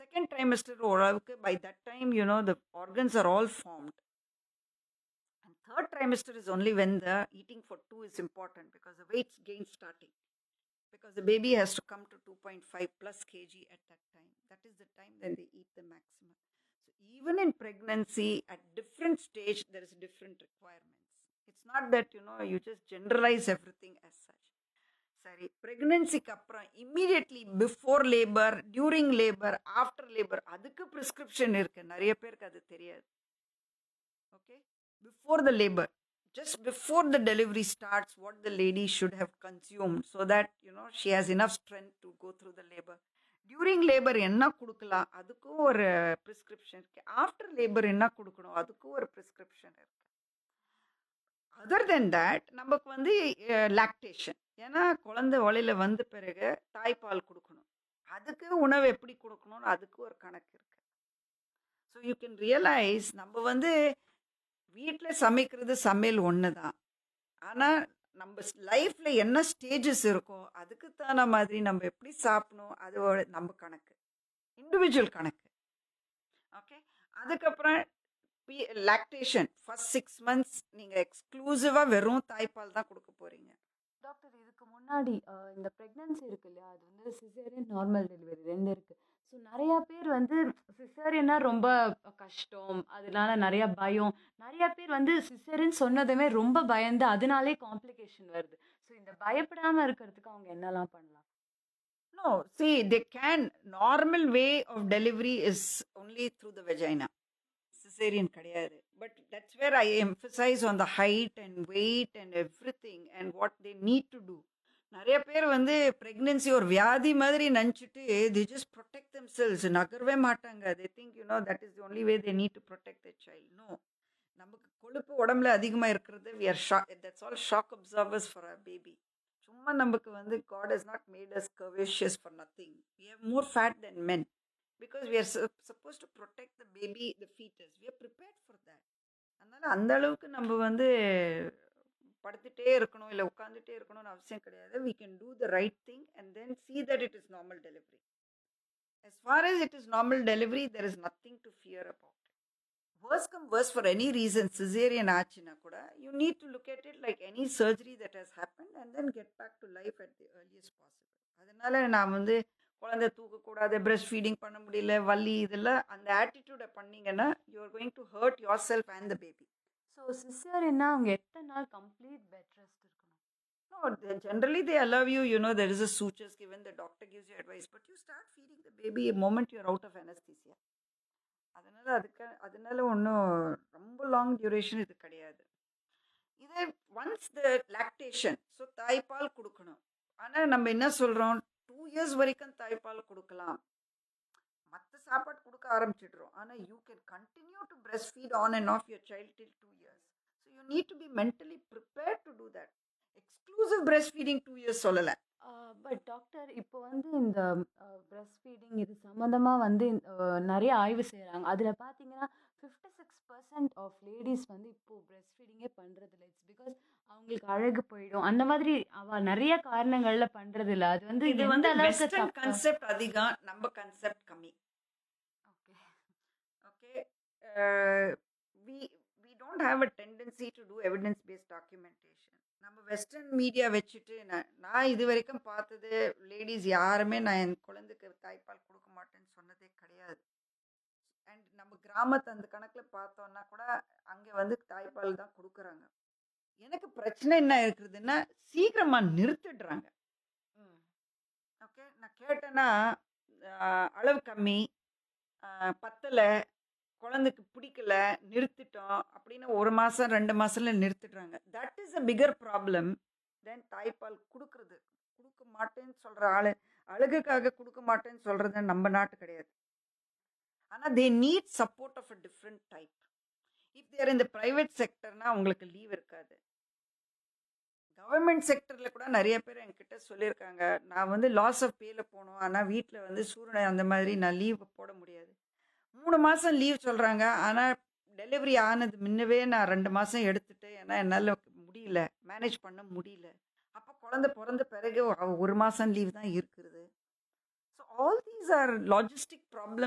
Second trimester ஓரளவுக்கு by that time you know the organs are all formed And third trimester is only when the eating for two is important because the weight gain starting. Because the baby has to come to 2.5 plus kg at that time. That is the time when they eat the maximum. So even in pregnancy, at different stage, there is different requirements. It's not that you know you just generalize everything as such. சரி ப்ரெக்னென்சிக்கு அப்புறம் immediately before labour during labour after labour அதுக்கு prescription இருக்கு நிறைய பேருக்கு அது தெரியாது okay before the labor just before the delivery starts what the lady should have consumed so that you know she has enough strength to go through the labor during labour என்ன கொடுக்கலாம் அதுக்கும் ஒரு prescription இருக்கு after labour என்ன கொடுக்கணும் அதுக்கும் ஒரு prescription இருக்கு அதர் தென் தட் நமக்கு வந்து லாக்டேஷன் ஏன்னா குழந்தை வழியில் வந்த பிறகு தாய்ப்பால் கொடுக்கணும் அதுக்கு உணவு எப்படி கொடுக்கணும்னு அதுக்கு ஒரு கணக்கு இருக்கு ஸோ யூ கேன் ரியலைஸ் நம்ம வந்து வீட்டில் சமைக்கிறது சமையல் ஒன்று தான் ஆனால் நம்ம லைஃப்பில் என்ன ஸ்டேஜஸ் இருக்கோ அதுக்கு தகுந்த மாதிரி நம்ம எப்படி சாப்பிடணும் அதோட நம்ம கணக்கு இண்டிவிஜுவல் கணக்கு ஓகே அதுக்கப்புறம் பி லாக்டேஷன் ஃபர்ஸ்ட் சிக்ஸ் மந்த்ஸ் நீங்கள் எக்ஸ்க்ளூசிவாக வெறும் தாய்ப்பால் தான் கொடுக்க போகிறீங்க டாக்டர் இதுக்கு முன்னாடி அஹ், இந்த ப்ரெக்னன்சி இருக்கு இல்லையா அது வந்து சிசேரியன் நார்மல் டெலிவரி ரெண்டு இருக்கு ஸோ நிறையா பேர் வந்து சிசேரியனா ரொம்ப கஷ்டம் அதனால நிறைய பயம் நிறைய பேர் வந்து சிசேரியன் சொன்னதுமே ரொம்ப பயந்து அதனாலே காம்ப்ளிகேஷன் வருது ஸோ இந்த பயப்படாம இருக்கிறதுக்கு அவங்க என்னெல்லாம் பண்ணலாம் No, see, they can. Normal way of delivery is only through the vagina. Cesarean கிடையாது But that's where I emphasize on the height and weight and everything and what they need to do. நிறைய பேர் வந்து pregnancy ஒரு வியாதி மாதிரி நினச்சிட்டு the just protect themselves நகரவே மாட்டாங்க they think you know that is the only way they need to protect the child no நமக்கு கொழுப்பு உடம்புல அதிகமாக இருக்கிறது we are shock that's all shock absorbers for a baby சும்மா நமக்கு வந்து God has not made us curvaceous for nothing we have more fat than men because we are sup- supposed to protect the baby the fetus we are prepared for that அதனால அந்த அளவுக்கு நம்ம வந்து படுத்துட்டே இருக்கணும் இல்லை உட்காந்துட்டே இருக்கணும்னு அவசியம் கிடையாது we can do the right thing and then see that it is normal delivery as far as it is normal delivery there is nothing to fear about worse come worse for any reason cesarean ஆச்சுன்னா கூட you need to look at it like any surgery that has happened and then get back to life at the earliest possible அதனால நான் வந்து குழந்தை தூக்கக்கூடாது breast feeding பண்ண முடியல வலி இதெல்லாம் அந்த ஆட்டிடியூடை பண்ணீங்கன்னா you are going to hurt yourself and the baby so சிசேரியன்னா அவங்க எத்தனை நாள் கம்ப்ளீட் பெட் ரெஸ்ட் இருக்கணும் No, they, generally they allow you, you know, there is a sutures given, the doctor gives you advice, but you start feeding the baby a moment you're out of anesthesia. அதனால அதுக்கு அதனால ஒன்றும் ரொம்ப long duration இது கிடையாது இதே once the lactation so தாய்ப்பால் கொடுக்கணும் ஆனால் நம்ம என்ன சொல்கிறோம் டூ இயர்ஸ் வரைக்கும் தாய்ப்பால் கொடுக்கலாம் மற்ற சாப்பாடு கொடுக்க ஆரம்பிச்சிடுறோம் ஆனால் you can continue to breastfeed on and off your child till two years so you need to be mentally prepare to do that exclusive breastfeeding two years சொல்லலை but doctor இப்போ வந்து இந்த breast feeding இது சம்மந்தமாக வந்து அஹ், நிறைய ஆய்வு செய்கிறாங்க அதில் பார்த்தீங்கன்னா fifty six percent of ladies வந்து இப்போது பிரஸ்ட் ஃபீடிங்கே பண்ணுறதில்ல இட்ஸ் பிகாஸ் அவங்களுக்கு அழகு போயிடும் அந்த மாதிரி அவ நிறைய காரணங்கள்ல பண்றது இல்ல அது வந்து இது எந்த வந்து அளவுக்கு வெஸ்டர்ன் தப்பு? கான்செப்ட் அதிகம் நம்ம கான்செப்ட் கம்மி Okay. Okay we we don't have a tendency to do evidence based documentation நம்ம வெஸ்டர்ன் மீடியா வச்சுட்டு நான் நான் இது வரைக்கும் பார்த்தது லேடிஸ் யாருமே நான் என் குழந்தைக்கு தாய்ப்பால் கொடுக்க மாட்டேன்னு சொன்னதே கிடையாது அண்ட் நம்ம கிராமத்து அந்த கணக்கில் பார்த்தோன்னா கூட அங்கே வந்து தாய்ப்பால் தான் கொடுக்குறாங்க எனக்கு பிரச்சனை என்ன இருக்குதுன்னா சீக்கிரமாக நிறுத்திடுறாங்க ஓகே நான் கேட்டேன்னா ஆஹ், அளவு கம்மி ஆஹ், பத்தலை குழந்தைக்கு பிடிக்கல நிறுத்திட்டோம் அப்படின்னு ஒரு மாதம் ரெண்டு மாதம்ல நிறுத்திடுறாங்க that is a bigger problem then தாய்ப்பால் கொடுக்கறது கொடுக்க மாட்டேன்னு சொல்கிற ஆள் அழகுக்காக கொடுக்க மாட்டேன்னு சொல்கிறது நம்ம நாட்டு கிடையாது ஆனால் they need support of a different type if there இந்த ப்ரைவேட் செக்டர்னா அவங்களுக்கு லீவ் இருக்காது கவர்மெண்ட் செக்டரில் கூட நிறைய பேர் என்கிட்ட சொல்லியிருக்காங்க நான் வந்து லாஸ் ஆஃப் பேல போகணும் ஆனால் வீட்டில் வந்து சூழ்நிலை அந்த மாதிரி நான் லீவ் போட முடியாது மூணு மாதம் லீவ் சொல்கிறாங்க ஆனால் டெலிவரி ஆனது முன்னவே நான் ரெண்டு மாதம் எடுத்துட்டு ஏன்னா என்னால் முடியல மேனேஜ் பண்ண முடியல அப்போ குழந்தை பிறந்த பிறகு அவ ஒரு மாதம் லீவ் தான் இருக்குது so all these are logistic problem